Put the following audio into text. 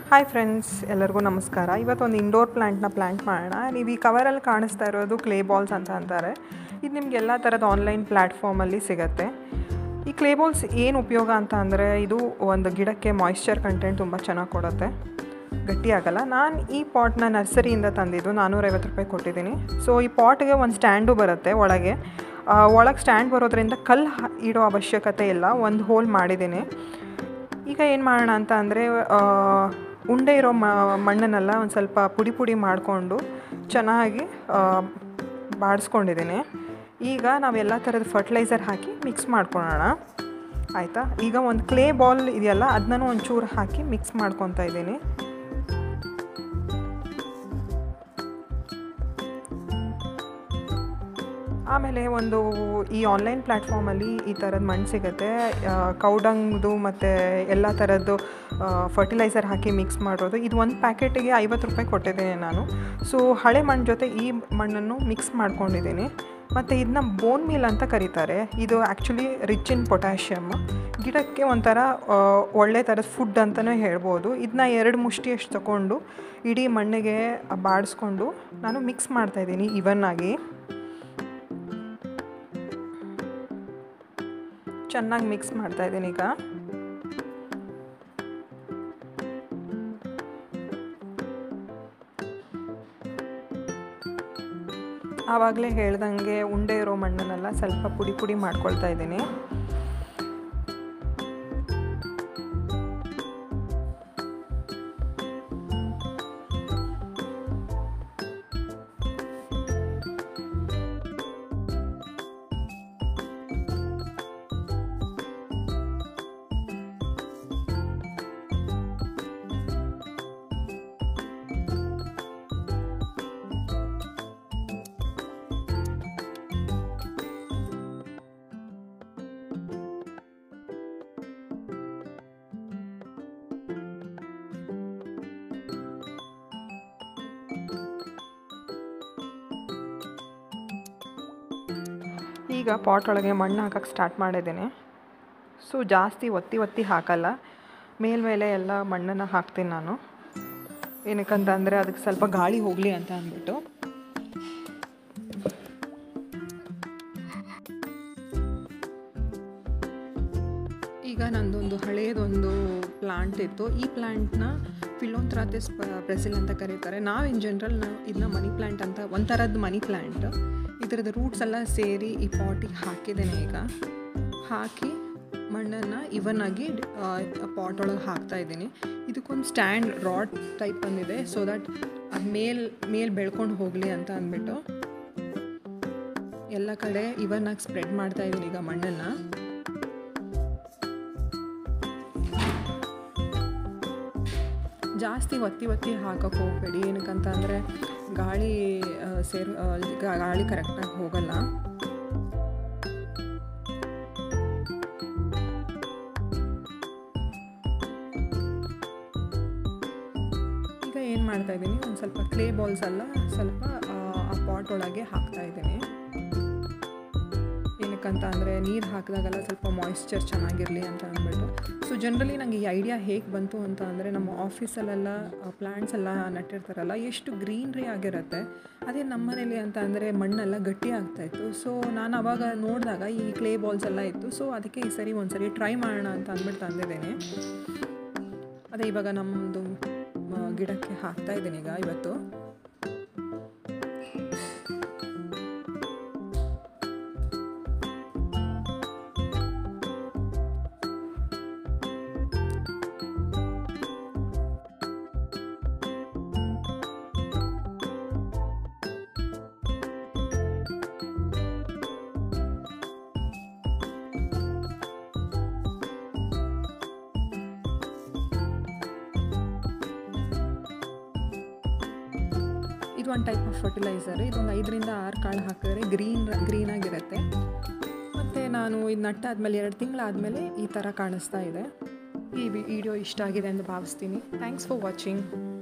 hi friends ಎಲ್ಲರಿಗೂ ನಮಸ್ಕಾರ ಇವತ್ತೊಂದು ಇಂಡೋರ್ ಪ್ಲ್ಯಾಂಟ್ನ ಪ್ಲ್ಯಾಂಟ್ ಮಾಡೋಣ ನೀವು ಈ ಕವರಲ್ಲಿ ಕಾಣಿಸ್ತಾ ಇರೋದು ಕ್ಲೇ ಬಾಲ್ಸ್ ಅಂತ ಅಂತಾರೆ ಇದು ನಿಮ್ಗೆ ಎಲ್ಲ ಥರದ ಆನ್ಲೈನ್ ಪ್ಲ್ಯಾಟ್ಫಾರ್ಮಲ್ಲಿ ಸಿಗುತ್ತೆ ಈ ಕ್ಲೇ ಬಾಲ್ಸ್ ಏನು ಉಪಯೋಗ ಅಂತ ಅಂದರೆ ಇದು ಒಂದು ಗಿಡಕ್ಕೆ ಮಾಯಿಶ್ಚರ್ ಕಂಟೆಂಟ್ ತುಂಬ ಚೆನ್ನಾಗಿ ಕೊಡುತ್ತೆ ಗಟ್ಟಿಯಾಗಲ್ಲ ನಾನು ಈ ಪಾಟ್ನ ನರ್ಸರಿಯಿಂದ ತಂದಿದ್ದು ನಾನ್ನೂರೈವತ್ತು ರೂಪಾಯಿ ಕೊಟ್ಟಿದ್ದೀನಿ ಸೊ ಈ ಪಾಟ್ಗೆ ಒಂದು ಸ್ಟ್ಯಾಂಡು ಬರುತ್ತೆ ಒಳಗೆ ಒಳಗೆ ಸ್ಟ್ಯಾಂಡ್ ಬರೋದ್ರಿಂದ ಕಲ್ಲು ಹ- ಇಡೋ ಅವಶ್ಯಕತೆ ಇಲ್ಲ ಒಂದು ಹೋಲ್ ಮಾಡಿದ್ದೀನಿ ಈಗ ಏನು ಮಾಡೋಣ ಅಂತ ಅಂದರೆ ಉಂಡೆ ಇರೋ ಮ ಮಣ್ಣನ್ನೆಲ್ಲ ಒಂದು ಸ್ವಲ್ಪ ಪುಡಿ ಪುಡಿ ಮಾಡಿಕೊಂಡು ಚೆನ್ನಾಗಿ ಆ, ಬಾಡಿಸ್ಕೊಂಡಿದ್ದೀನಿ ಈಗ ನಾವೆಲ್ಲ ಥರದ ಫರ್ಟಿಲೈಸರ್ ಹಾಕಿ ಮಿಕ್ಸ್ ಮಾಡ್ಕೊಳ್ಳೋಣ ಆಯಿತಾ ಈಗ ಒಂದು ಕ್ಲೇ ಬಾಲ್ ಇದೆಯಲ್ಲ ಅದನ್ನೂ ಒಂಚೂರು ಹಾಕಿ ಮಿಕ್ಸ್ ಮಾಡ್ಕೊತಾ ಇದ್ದೀನಿ ಆಮೇಲೆ ಒಂದು ಈ ಆನ್ಲೈನ್ ಪ್ಲ್ಯಾಟ್ಫಾರ್ಮಲ್ಲಿ ಈ ಥರದ ಮಣ್ಣು ಸಿಗುತ್ತೆ ಕೌಡಂಗ್ದು ಮತ್ತು ಎಲ್ಲ ಥರದ್ದು ಫರ್ಟಿಲೈಸರ್ ಹಾಕಿ ಮಿಕ್ಸ್ ಮಾಡೋದು ಇದು ಒಂದು ಪ್ಯಾಕೆಟಿಗೆ ಐವತ್ತು ರೂಪಾಯಿ ಕೊಟ್ಟಿದ್ದೀನಿ ನಾನು ಸೊ ಹಳೆ ಮಣ್ಣು ಜೊತೆ ಈ ಮಣ್ಣನ್ನು ಮಿಕ್ಸ್ ಮಾಡ್ಕೊಂಡಿದ್ದೀನಿ ಮತ್ತು ಇದನ್ನ ಬೋನ್ ಮೀಲ್ ಅಂತ ಕರೀತಾರೆ ಇದು ಆ್ಯಕ್ಚುಲಿ ರಿಚ್ ಇನ್ ಪೊಟ್ಯಾಷಿಯಮ್ ಗಿಡಕ್ಕೆ ಒಂಥರ ಆ, ಒಳ್ಳೆ ಥರದ ಫುಡ್ ಅಂತಲೇ ಹೇಳ್ಬೋದು ಇದನ್ನ ಎರಡು ಮುಷ್ಟಿಯಷ್ಟು ತಗೊಂಡು ಇಡೀ ಮಣ್ಣಿಗೆ ಬಾಡಿಸ್ಕೊಂಡು ನಾನು ಮಿಕ್ಸ್ ಮಾಡ್ತಾಯಿದ್ದೀನಿ ಇವನ್ನಾಗಿ ಚೆನ್ನಾಗಿ ಮಿಕ್ಸ್ ಮಾಡ್ತಾ ಇದ್ದೀನಿ ಈಗ ಆವಾಗಲೇ ಹೇಳ್ದಂಗೆ ಉಂಡೆ ಇರೋ ಮಣ್ಣನ್ನೆಲ್ಲ ಸ್ವಲ್ಪ ಪುಡಿ ಪುಡಿ ಮಾಡ್ಕೊಳ್ತಾ ಇದ್ದೀನಿ ಈಗ ಪಾಟ್ ಒಳಗೆ ಮಣ್ಣು ಹಾಕಕ್ಕೆ ಸ್ಟಾರ್ಟ್ ಮಾಡಿದ್ದೀನಿ ಸೊ ಜಾಸ್ತಿ ಒತ್ತಿ ಒತ್ತಿ ಹಾಕಲ್ಲ ಮೇಲ್ಮೇಲೆ ಎಲ್ಲ ಮಣ್ಣನ್ನು ಹಾಕ್ತೀನಿ ನಾನು ಏನಕ್ಕಂತ ಅಂದರೆ ಅದಕ್ಕೆ ಸ್ವಲ್ಪ ಗಾಳಿ ಹೋಗಲಿ ಅಂತ ಅಂದ್ಬಿಟ್ಟು ಈಗ ನಂದೊಂದು ಹಳೆಯದೊಂದು ಪ್ಲಾಂಟ್ ಇತ್ತು ಈ ಪ್ಲಾಂಟ್ನ ಫಿಲೋಂಥ್ರಾತಿಸ್ ಬ್ರೆಸಿಲ್ ಅಂತ ಕರೀತಾರೆ ನಾವು ಇನ್ ಜನರಲ್ ನಾವು ಇದನ್ನ ಮನಿ ಪ್ಲ್ಯಾಂಟ್ ಅಂತ ಒಂಥರದ್ದು ಮನಿ ಪ್ಲ್ಯಾಂಟ್ ಇದರದ್ದು ರೂಟ್ಸ್ ಎಲ್ಲ ಸೇರಿ ಈ ಪಾಟಿಗೆ ಹಾಕಿದ್ದೇನೆ ಈಗ ಹಾಕಿ ಮಣ್ಣನ್ನು ಇವನ್ ಆಗಿ ಪಾಟ್ ಒಳಗೆ ಹಾಕ್ತಾ ಇದ್ದೀನಿ ಇದಕ್ಕೊಂದು ಸ್ಟ್ಯಾಂಡ್ ರಾಡ್ ಟೈಪ್ ಬಂದಿದೆ ಸೊ ದಟ್ ಅದು ಮೇಲ್ ಮೇಲ್ ಬೆಳ್ಕೊಂಡು ಹೋಗಲಿ ಅಂತ ಅಂದ್ಬಿಟ್ಟು ಎಲ್ಲ ಕಡೆ ಇವನ್ ಆಗಿ ಸ್ಪ್ರೆಡ್ ಮಾಡ್ತಾ ಇದ್ದೀನಿ ಈಗ ಮಣ್ಣನ್ನು ಜಾಸ್ತಿ ಒತ್ತಿ ಒತ್ತಿ ಹಾಕಕ್ಕೆ ಹೋಗಬೇಡಿ ಏನಕ್ಕಂತ ಅಂದರೆ ಗಾಳಿ ಆ, ಸೇರ್ ಆ, ಗಾ- ಗಾಳಿ ಕರೆಕ್ಟಾಗಿ ಹೋಗಲ್ಲ ಈಗ ಏನು ಮಾಡ್ತಾ ಇದ್ದೀನಿ ಒಂದು ಸ್ವಲ್ಪ ಕ್ಲೇ ಬಾಲ್ಸ್ ಎಲ್ಲ ಸ್ವಲ್ಪ ಆ, ಆ ಪಾಟ್ ಒಳಗೆ ಹಾಕ್ತಾ ಇದ್ದೀನಿ ಏನಕ್ಕಂತ ಅಂದರೆ ನೀರು ಹಾಕಿದಾಗೆಲ್ಲ ಸ್ವಲ್ಪ ಮಾಯಿಶ್ಚರ್ ಚೆನ್ನಾಗಿರಲಿ ಅಂತ ಅಂದ್ಬಿಟ್ಟು ಸೊ ಜನ್ರಲಿ ನನಗೆ ಈ ಐಡಿಯಾ ಹೇಗೆ ಬಂತು ಅಂತ ಅಂದರೆ ನಮ್ಮ ಆಫೀಸಲ್ಲೆಲ್ಲ ಪ್ಲ್ಯಾಂಟ್ಸ್ ಎಲ್ಲ ನಟ್ಟಿರ್ತಾರಲ್ಲ ಎಷ್ಟು ಗ್ರೀನ್ರಿ ಆಗಿರುತ್ತೆ ಅದೇ ನಮ್ಮ ಮನೇಲಿ ಅಂತ ಅಂದರೆ ಮಣ್ಣೆಲ್ಲ ಗಟ್ಟಿ ಆಗ್ತಾಯಿತ್ತು ಸೊ ನಾನು ಅವಾಗ ನೋಡಿದಾಗ ಈ ಕ್ಲೇ ಬಾಲ್ಸ್ ಎಲ್ಲ ಇತ್ತು ಸೊ ಅದಕ್ಕೆ ಈ ಸರಿ ಒಂದು ಸರಿ ಟ್ರೈ ಮಾಡೋಣ ಅಂತ ಅಂದ್ಬಿಟ್ಟು ತಂದಿದ್ದೇನೆ ಅದೇ ಇವಾಗ ನಮ್ಮದು ಗಿಡಕ್ಕೆ ಹಾಕ್ತಾ ಇದ್ದೀನಿ ಈಗ ಇವತ್ತು ಇದು ಒಂದು ಟೈಪ್ ಆಫ್ ಫರ್ಟಿಲೈಸರ್ ಇದೊಂದು ಐದರಿಂದ ಆರು ಕಾಳು ಹಾಕಿದ್ರೆ ಗ್ರೀನ್ ಗ್ರೀನಾಗಿರುತ್ತೆ ಮತ್ತು ನಾನು ಇದು ನಟ್ಟಾದ್ಮೇಲೆ ಎರಡು ತಿಂಗಳಾದಮೇಲೆ ಈ ಥರ ಕಾಣಿಸ್ತಾ ಇದೆ ಈ ವಿಡಿಯೋ ಇಷ್ಟ ಆಗಿದೆ ಅಂತ ಭಾವಿಸ್ತೀನಿ ಥ್ಯಾಂಕ್ಸ್ ಫಾರ್ ವಾಚಿಂಗ್